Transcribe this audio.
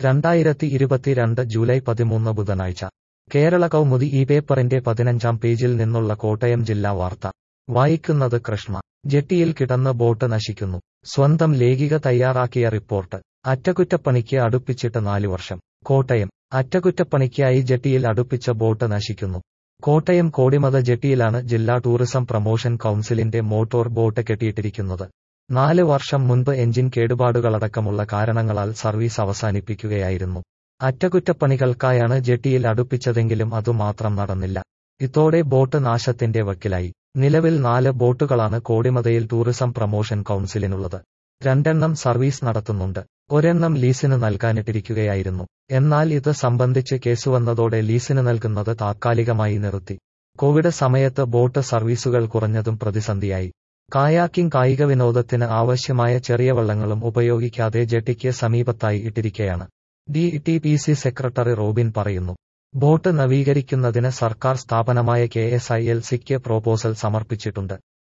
രണ്ടായിരത്തി ഇരുപത്തിരണ്ട് ജൂലൈ പതിമൂന്ന് ബുധനാഴ്ച കേരള കൗമുദി ഈ പേപ്പറിന്റെ പതിനഞ്ചാം പേജിൽ നിന്നുള്ള കോട്ടയം ജില്ലാ വാർത്ത വായിക്കുന്നത് കൃഷ്ണ ജെട്ടിയിൽ കിടന്ന് ബോട്ട് നശിക്കുന്നു സ്വന്തം ലേഖിക തയ്യാറാക്കിയ റിപ്പോർട്ട് അറ്റകുറ്റപ്പണിക്ക് അടുപ്പിച്ചിട്ട് നാലു വർഷം കോട്ടയം അറ്റകുറ്റപ്പണിക്കായി ജെട്ടിയിൽ അടുപ്പിച്ച ബോട്ട് നശിക്കുന്നു കോട്ടയം കോടിമത ജെട്ടിയിലാണ് ജില്ലാ ടൂറിസം പ്രമോഷൻ കൗൺസിലിന്റെ മോട്ടോർ ബോട്ട് കെട്ടിയിട്ടിരിക്കുന്നത് നാല് വർഷം മുൻപ് എഞ്ചിൻ കേടുപാടുകളടക്കമുള്ള കാരണങ്ങളാൽ സർവീസ് അവസാനിപ്പിക്കുകയായിരുന്നു അറ്റകുറ്റപ്പണികൾക്കായാണ് ജെട്ടിയിൽ അടുപ്പിച്ചതെങ്കിലും അതുമാത്രം നടന്നില്ല ഇതോടെ ബോട്ട് നാശത്തിന്റെ വക്കിലായി നിലവിൽ നാല് ബോട്ടുകളാണ് കോടിമതയിൽ ടൂറിസം പ്രമോഷൻ കൗൺസിലിനുള്ളത് രണ്ടെണ്ണം സർവീസ് നടത്തുന്നുണ്ട് ഒരെണ്ണം ലീസിന് നൽകാനിട്ടിരിക്കുകയായിരുന്നു എന്നാൽ ഇത് സംബന്ധിച്ച് കേസ് വന്നതോടെ ലീസിന് നൽകുന്നത് താത്കാലികമായി നിർത്തി കോവിഡ് സമയത്ത് ബോട്ട് സർവീസുകൾ കുറഞ്ഞതും പ്രതിസന്ധിയായി കായാക്കിംഗ് കായിക വിനോദത്തിന് ആവശ്യമായ ചെറിയ വള്ളങ്ങളും ഉപയോഗിക്കാതെ ജെട്ടിക്ക് സമീപത്തായി ഇട്ടിരിക്കയാണ് D T P C secretary Robin പറയുന്നു ബോട്ട് നവീകരിക്കുന്നതിന് സർക്കാർ സ്ഥാപനമായ കെ എസ് ഐ എൽ സിക്ക് പ്രൊപ്പോസൽ സമർപ്പിച്ചിട്ടുണ്ട്